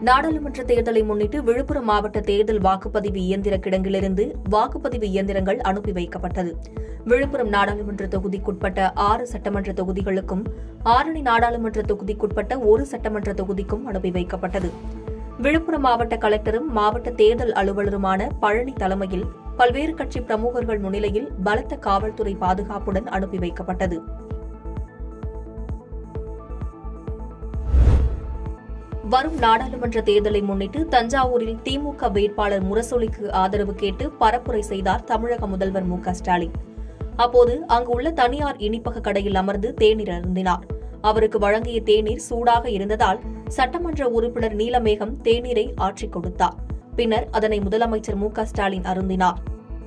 நாடாளுமன்ற தேர்தலை முன்னிட்டு விழுப்புரம் மாவட்ட தேர்தல் வாக்குப்பதிவு இயந்திர கிடங்கிலிருந்து வாக்குப்பதிவு இயந்திரங்கள் அனுப்பி வைக்கப்பட்டது விழுப்புரம் நாடாளுமன்ற தொகுதிக்குட்பட்ட ஆறு சட்டமன்ற தொகுதிகளுக்கும் ஆரணி நாடாளுமன்ற தொகுதிக்குட்பட்ட ஒரு சட்டமன்ற தொகுதிக்கும் அனுப்பி வைக்கப்பட்டது விழுப்புரம் மாவட்ட கலெக்டரும் மாவட்ட தேர்தல் அலுவலருமான பழனி தலைமையில் பல்வேறு கட்சி பிரமுகர்கள் முன்னிலையில் பலத்த காவல்துறை பாதுகாப்புடன் அனுப்பி வைக்கப்பட்டது வரும் நாடாளுமன்ற தேர்தலை முன்னிட்டு தஞ்சாவூரில் திமுக வேட்பாளர் முரசொலிக்கு ஆதரவு கேட்டு பரப்புரை செய்தார் தமிழக முதல்வர் மு க ஸ்டாலின் அப்போது அங்கு உள்ள தனியார் இனிப்பக கடையில் அமர்ந்து தேநீர் அருந்தினார் அவருக்கு வழங்கிய தேநீர் சூடாக இருந்ததால் சட்டமன்ற உறுப்பினர் நீலமேகம் தேநீரை ஆற்றிக் கொடுத்தார் பின்னர் அதனை முதலமைச்சர் மு க ஸ்டாலின் அருந்தினார்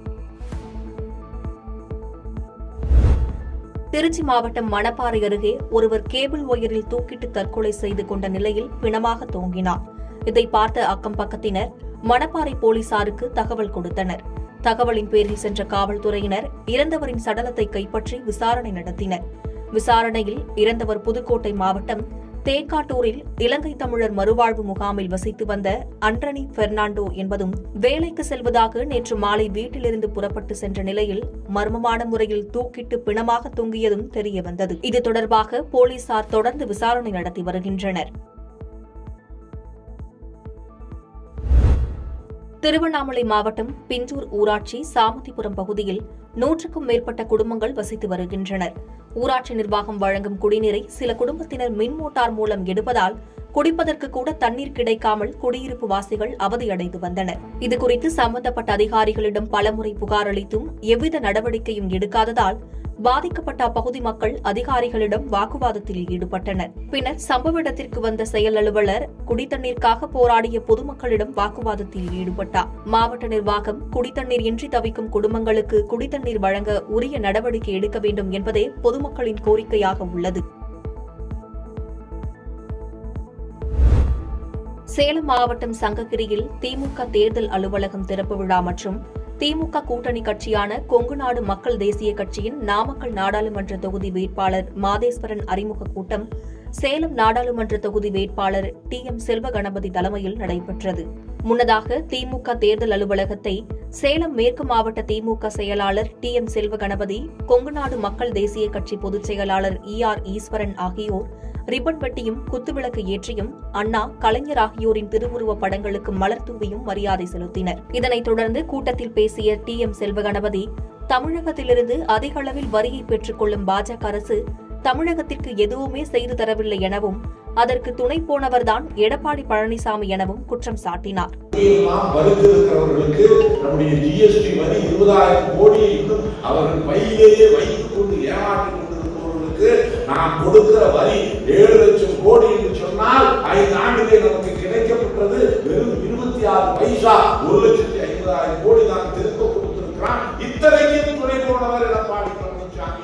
திருச்சி மாவட்டம் மணப்பாறை அருகே ஒருவர் கேபிள் ஒயரில் தூக்கிட்டு தற்கொலை செய்து கொண்ட நிலையில் பிணமாக தொங்கினார் இதை பார்த்த அக்கம் பக்கத்தினர் மணப்பாறை போலீசாருக்கு தகவல் கொடுத்தனர் தகவலின் பேரில் சென்ற காவல்துறையினர் இறந்தவரின் சடலத்தை கைப்பற்றி விசாரணை நடத்தினர் விசாரணையில் இறந்தவர் புதுக்கோட்டை மாவட்டம் தேக்காட்டூரில் இலங்கை தமிழர் மறுவாழ்வு முகாமில் வசித்து வந்த அன்ரனி பெர்னாண்டோ என்பதும் வேலைக்கு செல்வதாக நேற்று மாலை வீட்டிலிருந்து புறப்பட்டு சென்ற நிலையில் மர்மமான முறையில் தூக்கிட்டு பிணமாக தொங்கியதும் தெரியவந்தது இது தொடர்பாக போலீசார் தொடர்ந்து விசாரணை நடத்தி வருகின்றனர் திருவண்ணாமலை மாவட்டம் பிஞ்சூர் ஊராட்சி சாமதிபுரம் பகுதியில் நூற்றுக்கும் மேற்பட்ட குடும்பங்கள் வசித்து வருகின்றனர் ஊராட்சி நிர்வாகம் வழங்கும் குடிநீரை சில குடும்பத்தினர் மின் மோட்டார் மூலம் எடுப்பதால் குடிப்பதற்கு கூட தண்ணீர் கிடைக்காமல் குடியிருப்பு வாசிகள் அவதியடைந்து வந்தனர் இதுகுறித்து சம்பந்தப்பட்ட அதிகாரிகளிடம் பலமுறை புகார் அளித்தும் எவ்வித நடவடிக்கையும் எடுக்காததால் பாதிக்கப்பட்ட அப்பகுதி மக்கள் அதிகாரிகளிடம் வாக்குவாதத்தில் ஈடுபட்டனர் பின்னர் சம்பவ இடத்திற்கு வந்த செயல் அலுவலர் குடித்தண்ணீருக்காக போராடிய பொதுமக்களிடம் வாக்குவாதத்தில் ஈடுபட்டார் மாவட்ட நிர்வாகம் குடித்தண்ணீர் இன்றி தவிக்கும் குடும்பங்களுக்கு குடித்தண்ணீர் வழங்க உரிய நடவடிக்கை எடுக்க வேண்டும் என்பதே பொதுமக்களின் கோரிக்கையாக உள்ளது சேலம் மாவட்டம் சங்ககிரியில் திமுக தேர்தல் அலுவலகம் திறப்பு விழா மற்றும் திமுக கூட்டணி கட்சியான கொங்குநாடு மக்கள் தேசிய கட்சியின் நாமக்கல் நாடாளுமன்ற தொகுதி வேட்பாளர் மாதேஸ்வரன் அறிமுக கூட்டம் சேலம் நாடாளுமன்ற தொகுதி வேட்பாளர் டி எம் செல்வ கணபதி தலைமையில் நடைபெற்றது முன்னதாக திமுக தேர்தல் அலுவலகத்தை சேலம் மேற்கு மாவட்ட திமுக செயலாளர் டி எம் செல்வ கணபதி கொங்குநாடு மக்கள் தேசிய கட்சி பொதுச் செயலாளர் இ ஆர் ஈஸ்வரன் ஆகியோர் ரிப்பன் வெட்டியும் குத்துவிளக்கு ஏற்றியும் அண்ணா கலைஞர் ஆகியோரின் திருவுருவப் படங்களுக்கு மலர் தூவியும் மரியாதை செலுத்தினர் இதனைத் தொடர்ந்து கூட்டத்தில் பேசிய டி எம் செல்வகணபதி தமிழகத்திலிருந்து அதிக அளவில் வரியை பெற்றுக் கொள்ளும் பாஜக அரசு தமிழகத்திற்கு எதுவுமே செய்து தரவில்லை எனவும் அதற்கு துணை போனவர்தான் எடப்பாடி பழனிசாமி எனவும் குற்றம் சாட்டினார் எல்லாம் வருகிறவர்களுக்கு நம்முடைய ஜிஎஸ்டி வரி இருபதாயிரம் கோடியை இன்னும் அவர்கள் பையிலேயே வைத்துக் கொண்டு ஏமாற்றிக் கொண்டிருப்பவர்களுக்கு நாம் கொடுக்கிற வரி ஏழு லட்சம் கோடி என்று சொன்னால் ஐந்து ஆண்டுகளே நமக்கு கிடைக்கப்பட்டது வெறும் இருபத்தி ஆறு பைசா ஒரு லட்சத்தி ஐம்பதாயிரம் கோடி தான் திரும்ப கொடுத்திருக்கிறான் இத்தனைக்கும் துணை போனவர் எடப்பாடி பழனிசாமி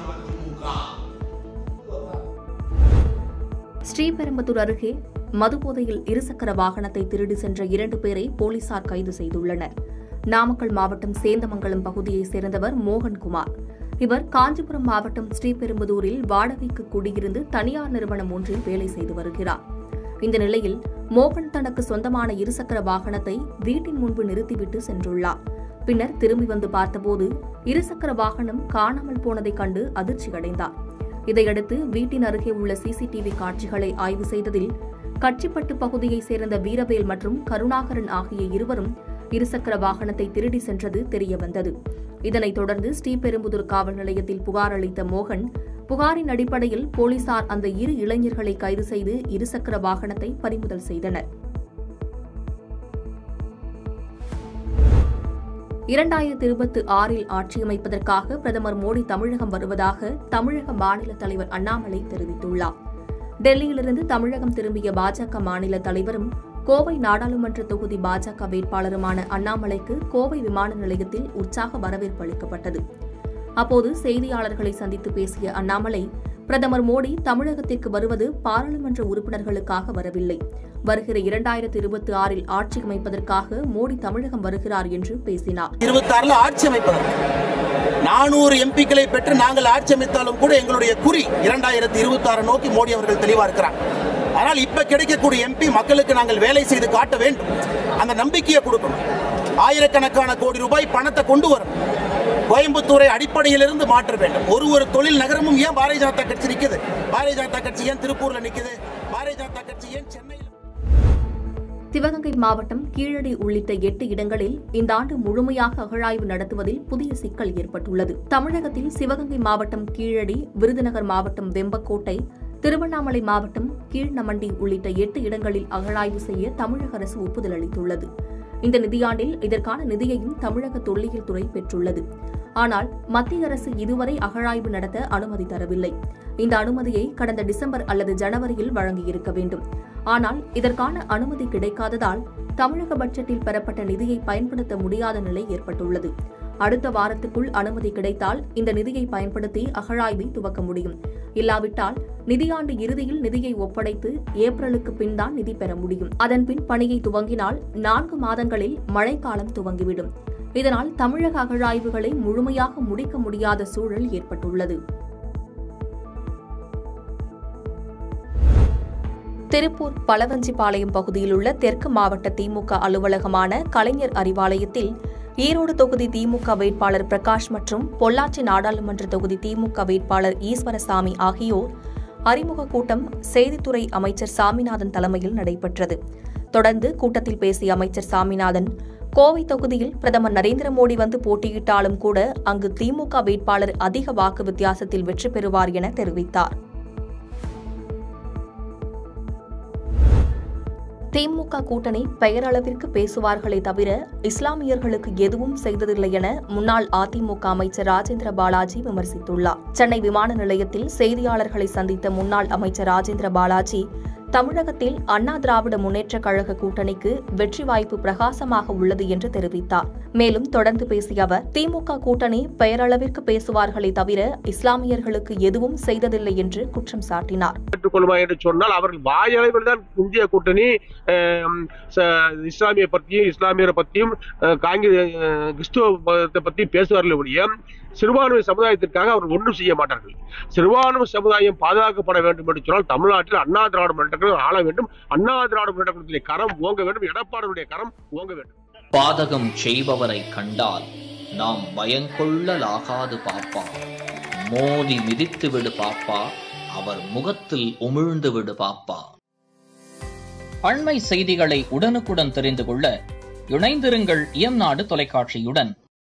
அதிமுக ஸ்ரீபெரும்புதூர் அருகே மதுபோதையில் இருசக்கர வாகனத்தை திருடி சென்ற இரண்டு பேரை போலீசார் கைது செய்துள்ளனர் நாமக்கல் மாவட்டம் சேந்தமங்கலம் பகுதியைச் சேர்ந்தவர் மோகன்குமார் இவர் காஞ்சிபுரம் மாவட்டம் ஸ்ரீபெரும்புதூரில் வாடகைக்கு குடியிருந்து தனியார் நிறுவனம் ஒன்றில் வேலை செய்து வருகிறார் இந்த நிலையில் மோகன் தனக்கு சொந்தமான இருசக்கர வாகனத்தை வீட்டின் முன்பு நிறுத்திவிட்டு சென்றுள்ளார் பின்னர் திரும்பி வந்து பார்த்தபோது இருசக்கர வாகனம் காணாமல் போனதைக் கண்டு அதிர்ச்சியடைந்தார் இதையடுத்து வீட்டின் அருகே உள்ள சிசிடிவி காட்சிகளை ஆய்வு செய்ததில் கட்சிப்பட்டு பகுதியைச் சேர்ந்த வீரவேல் மற்றும் கருணாகரன் ஆகிய இருவரும் இருசக்கர வாகனத்தை திருடி சென்றது தெரியவந்தது இதனைத் தொடர்ந்து ஸ்ரீபெரும்புதூர் காவல் நிலையத்தில் புகார் அளித்த மோகன் புகாரின் அடிப்படையில் போலீசார் அந்த இரு இளைஞர்களை கைது செய்து இருசக்கர வாகனத்தை பறிமுதல் செய்தனர் இரண்டாயிரத்தி இருபத்தி ஆறில் ஆட்சியமைப்பதற்காக பிரதமர் மோடி தமிழகம் வருவதாக தமிழக மாநில தலைவர் அண்ணாமலை தெரிவித்துள்ளார் டெல்லியிலிருந்து தமிழகம் திரும்பிய பாஜக மாநில தலைவரும் கோவை நாடாளுமன்ற தொகுதி பாஜக வேட்பாளருமான அண்ணாமலைக்கு கோவை விமான நிலையத்தில் உற்சாக வரவேற்பு அளிக்கப்பட்டது அப்போது செய்தியாளர்களை சந்தித்து பேசிய அண்ணாமலை பிரதமர் மோடி தமிழகத்திற்கு வருவது பாராளுமன்ற உறுப்பினர்களுக்காக வரவில்லை வருகிற இரண்டாயிரத்தி இருபத்தி ஆறில் ஆட்சி அமைப்பதற்காக மோடி தமிழகம் வருகிறார் என்று பேசினார் இருபத்தாறுல ஆட்சி அமைப்பதற்கு நானூறு எம்பிக்களை பெற்று நாங்கள் ஆட்சி அமைத்தாலும் கூட எங்களுடைய குறி இரண்டாயிரத்தி இருபத்தி ஆறு நோக்கி மோடி அவர்கள் தெளிவா இருக்கிறார் ஆனால் இப்ப கிடைக்கக்கூடிய எம்பி மக்களுக்கு நாங்கள் வேலை செய்து காட்ட வேண்டும் அந்த நம்பிக்கையை கொடுக்கணும் ஆயிரக்கணக்கான கோடி ரூபாய் பணத்தை கொண்டு வரும் கோயம்புத்தூரை அடிப்படையிலிருந்து மாற்ற வேண்டும் ஒரு ஒரு தொழில் நகரமும் ஏன் பாரதிய ஜனதா கட்சி நிக்குது பாரதிய ஜனதா கட்சி ஏன் திருப்பூர்ல நிக்குது பாரதிய ஜனதா கட்சி ஏன் சென்னையில் சிவகங்கை மாவட்டம் கீழடி உள்ளிட்ட எட்டு இடங்களில் இந்த ஆண்டு முழுமையாக அகழாய்வு நடத்துவதில் புதிய சிக்கல் ஏற்பட்டுள்ளது தமிழகத்தில் சிவகங்கை மாவட்டம் கீழடி விருதுநகர் மாவட்டம் வெம்பக்கோட்டை திருவண்ணாமலை மாவட்டம் கீழ்நமண்டி உள்ளிட்ட எட்டு இடங்களில் அகழாய்வு செய்ய தமிழக அரசு ஒப்புதல் அளித்துள்ளது இந்த நிதியாண்டில் இதற்கான நிதியையும் தமிழக தொல்லியல் துறை பெற்றுள்ளது ஆனால் மத்திய அரசு இதுவரை அகழாய்வு நடத்த அனுமதி தரவில்லை இந்த அனுமதியை கடந்த டிசம்பர் அல்லது ஜனவரியில் வழங்கியிருக்க வேண்டும் ஆனால் இதற்கான அனுமதி கிடைக்காததால் தமிழக பட்ஜெட்டில் பெறப்பட்ட நிதியை பயன்படுத்த முடியாத நிலை ஏற்பட்டுள்ளது அடுத்த வாரத்துக்குள் அனுமதி கிடைத்தால் இந்த நிதியை பயன்படுத்தி அகழாய்வை துவக்க முடியும் இல்லாவிட்டால் நிதியாண்டு இறுதியில் நிதியை ஒப்படைத்து ஏப்ரலுக்கு பின் தான் நிதி பெற முடியும் அதன்பின் பணியை துவங்கினால் நான்கு மாதங்களில் மழைக்காலம் துவங்கிவிடும் இதனால் தமிழக அகழாய்வுகளை முழுமையாக முடிக்க முடியாத சூழல் ஏற்பட்டுள்ளது திருப்பூர் பலவஞ்சிபாளையம் பகுதியில் உள்ள தெற்கு மாவட்ட திமுக அலுவலகமான கலைஞர் அறிவாலயத்தில் ஈரோடு தொகுதி திமுக வேட்பாளர் பிரகாஷ் மற்றும் பொள்ளாச்சி நாடாளுமன்ற தொகுதி திமுக வேட்பாளர் ஈஸ்வரசாமி ஆகியோர் அறிமுக கூட்டம் செய்தித்துறை அமைச்சர் சாமிநாதன் தலைமையில் நடைபெற்றது தொடர்ந்து கூட்டத்தில் பேசிய அமைச்சர் சாமிநாதன் கோவை தொகுதியில் பிரதமர் நரேந்திர மோடி வந்து போட்டியிட்டாலும் கூட அங்கு திமுக வேட்பாளர் அதிக வாக்கு வித்தியாசத்தில் வெற்றி பெறுவார் என தெரிவித்தார் திமுக கூட்டணி பெயரளவிற்கு பேசுவார்களே தவிர இஸ்லாமியர்களுக்கு எதுவும் செய்ததில்லை என முன்னாள் அதிமுக அமைச்சர் ராஜேந்திர பாலாஜி விமர்சித்துள்ளார் சென்னை விமான நிலையத்தில் செய்தியாளர்களை சந்தித்த முன்னாள் அமைச்சர் ராஜேந்திர பாலாஜி தமிழகத்தில் அண்ணா திராவிட முன்னேற்றக் கழக கூட்டணிக்கு வெற்றி வாய்ப்பு பிரகாசமாக உள்ளது என்று தெரிவித்தார் மேலும் தொடர்ந்து பேசிய அவர் திமுக கூட்டணி பெயரளவிற்கு பேசுவார்களே தவிர இஸ்லாமியர்களுக்கு எதுவும் செய்ததில்லை என்று குற்றம் சாட்டினார் ஏற்றுக்கொள்ளுமா என்று சொன்னால் அவர்கள் வாயளவில் தான் இந்திய கூட்டணி அஹ், ச- இஸ்லாமிய பற்றியும் இஸ்லாமியரை பற்றியும் அஹ், காங்கிரஸ் அஹ், கிறிஸ்துவ மதத்தை பற்றி பேசுவார்கள் ஒழிய சிறுபான்மை சமுதாயத்திற்காக அவர்கள் ஒன்றும் செய்ய மாட்டார்கள் சிறுபான்மை சமுதாயம் பாதுகாக்கப்பட வேண்டும் என்று சொன்னால் தமிழ்நாட்டில் அண்ணா திராவிட முன்னேற்ற கழகம் ஆள வேண்டும் அண்ணா திராவிட முன்னேற்ற கழகத்திலே கரம் ஓங்க வேண்டும் எடப்பாடியுடைய கரம் ஓங்க வேண்டும் பாதகம் செய்பவரை கண்டால் நாம் பயங்கொள்ளலாகாது பாப்பா மோதி மிதித்து விடு பாப்பா அவர் முகத்தில் உமிழ்ந்து விடு பாப்பா அண்மை செய்திகளை உடனுக்குடன் தெரிந்து கொள்ள இணைந்திருங்கள் இயம்நாடு தொலைக்காட்சியுடன்